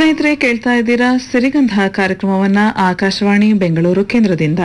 ಸ್ನೇಹಿತರೆ ಕೇಳ್ತಾ ಇದ್ದೀರಾ ಸಿರಿಗಂಧ ಕಾರ್ಯಕ್ರಮವನ್ನ ಆಕಾಶವಾಣಿ ಬೆಂಗಳೂರು ಕೇಂದ್ರದಿಂದ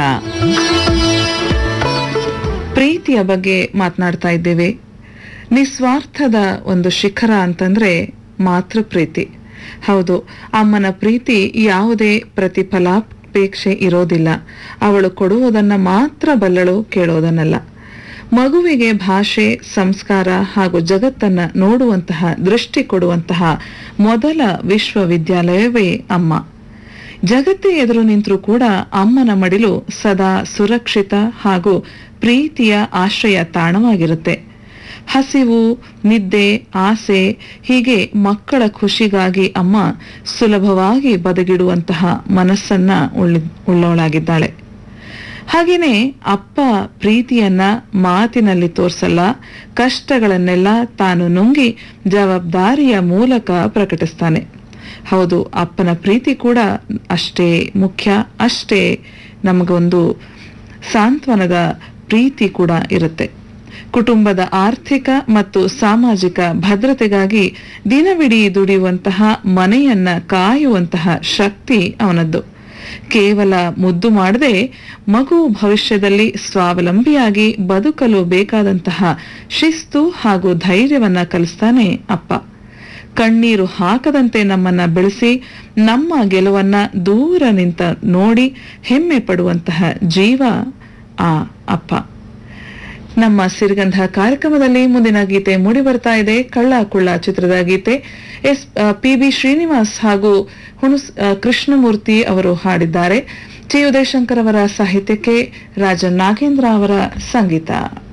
ಪ್ರೀತಿಯ ಬಗ್ಗೆ ಮಾತನಾಡ್ತಾ ಇದ್ದೇವೆ ನಿಸ್ವಾರ್ಥದ ಒಂದು ಶಿಖರ ಅಂತಂದ್ರೆ ಮಾತೃ ಪ್ರೀತಿ ಹೌದು ಅಮ್ಮನ ಪ್ರೀತಿ ಯಾವುದೇ ಪ್ರತಿಫಲಾಪೇಕ್ಷೆ ಇರೋದಿಲ್ಲ ಅವಳು ಕೊಡುವುದನ್ನ ಮಾತ್ರ ಬಲ್ಲಳು ಕೇಳೋದನ್ನಲ್ಲ ಮಗುವಿಗೆ ಭಾಷೆ ಸಂಸ್ಕಾರ ಹಾಗೂ ಜಗತ್ತನ್ನ ನೋಡುವಂತಹ ದೃಷ್ಟಿ ಕೊಡುವಂತಹ ಮೊದಲ ವಿಶ್ವವಿದ್ಯಾಲಯವೇ ಅಮ್ಮ ಜಗತ್ತೇ ಎದುರು ನಿಂತರೂ ಕೂಡ ಅಮ್ಮನ ಮಡಿಲು ಸದಾ ಸುರಕ್ಷಿತ ಹಾಗೂ ಪ್ರೀತಿಯ ಆಶ್ರಯ ತಾಣವಾಗಿರುತ್ತೆ ಹಸಿವು ನಿದ್ದೆ ಆಸೆ ಹೀಗೆ ಮಕ್ಕಳ ಖುಷಿಗಾಗಿ ಅಮ್ಮ ಸುಲಭವಾಗಿ ಬದಗಿಡುವಂತಹ ಮನಸ್ಸನ್ನ ಉಳ್ಳಿ ಉಳ್ಳವಳಾಗಿದ್ದಾಳೆ ಹಾಗೇನೆ ಅಪ್ಪ ಪ್ರೀತಿಯನ್ನ ಮಾತಿನಲ್ಲಿ ತೋರಿಸಲ್ಲ ಕಷ್ಟಗಳನ್ನೆಲ್ಲ ತಾನು ನುಂಗಿ ಜವಾಬ್ದಾರಿಯ ಮೂಲಕ ಪ್ರಕಟಿಸ್ತಾನೆ ಹೌದು ಅಪ್ಪನ ಪ್ರೀತಿ ಕೂಡ ಅಷ್ಟೇ ಮುಖ್ಯ ಅಷ್ಟೇ ನಮಗೊಂದು ಸಾಂತ್ವನದ ಪ್ರೀತಿ ಕೂಡ ಇರುತ್ತೆ ಕುಟುಂಬದ ಆರ್ಥಿಕ ಮತ್ತು ಸಾಮಾಜಿಕ ಭದ್ರತೆಗಾಗಿ ದಿನವಿಡೀ ದುಡಿಯುವಂತಹ ಮನೆಯನ್ನ ಕಾಯುವಂತಹ ಶಕ್ತಿ ಅವನದ್ದು ಕೇವಲ ಮುದ್ದು ಮಾಡದೆ ಮಗು ಭವಿಷ್ಯದಲ್ಲಿ ಸ್ವಾವಲಂಬಿಯಾಗಿ ಬದುಕಲು ಬೇಕಾದಂತಹ ಶಿಸ್ತು ಹಾಗೂ ಧೈರ್ಯವನ್ನ ಕಲಿಸ್ತಾನೆ ಅಪ್ಪ ಕಣ್ಣೀರು ಹಾಕದಂತೆ ನಮ್ಮನ್ನ ಬೆಳೆಸಿ ನಮ್ಮ ಗೆಲುವನ್ನ ದೂರ ನಿಂತ ನೋಡಿ ಹೆಮ್ಮೆ ಪಡುವಂತಹ ಜೀವ ಆ ಅಪ್ಪ ನಮ್ಮ ಸಿರಿಗಂಧ ಕಾರ್ಯಕ್ರಮದಲ್ಲಿ ಮುಂದಿನ ಗೀತೆ ಮೂಡಿ ಬರ್ತಾ ಇದೆ ಕಳ್ಳ ಕುಳ್ಳ ಚಿತ್ರದ ಗೀತೆ ಎಸ್ ಪಿ ಬಿ ಶ್ರೀನಿವಾಸ್ ಹಾಗೂ ಹುಣಸ್ ಆ, ಕೃಷ್ಣಮೂರ್ತಿ ಅವರು ಹಾಡಿದ್ದಾರೆ ಚಿ ಉದಯಶಂಕರ್ ಅವರ ಸಾಹಿತ್ಯಕ್ಕೆ ರಾಜನ್ ನಾಗೇಂದ್ರ ಅವರ ಸಂಗೀತ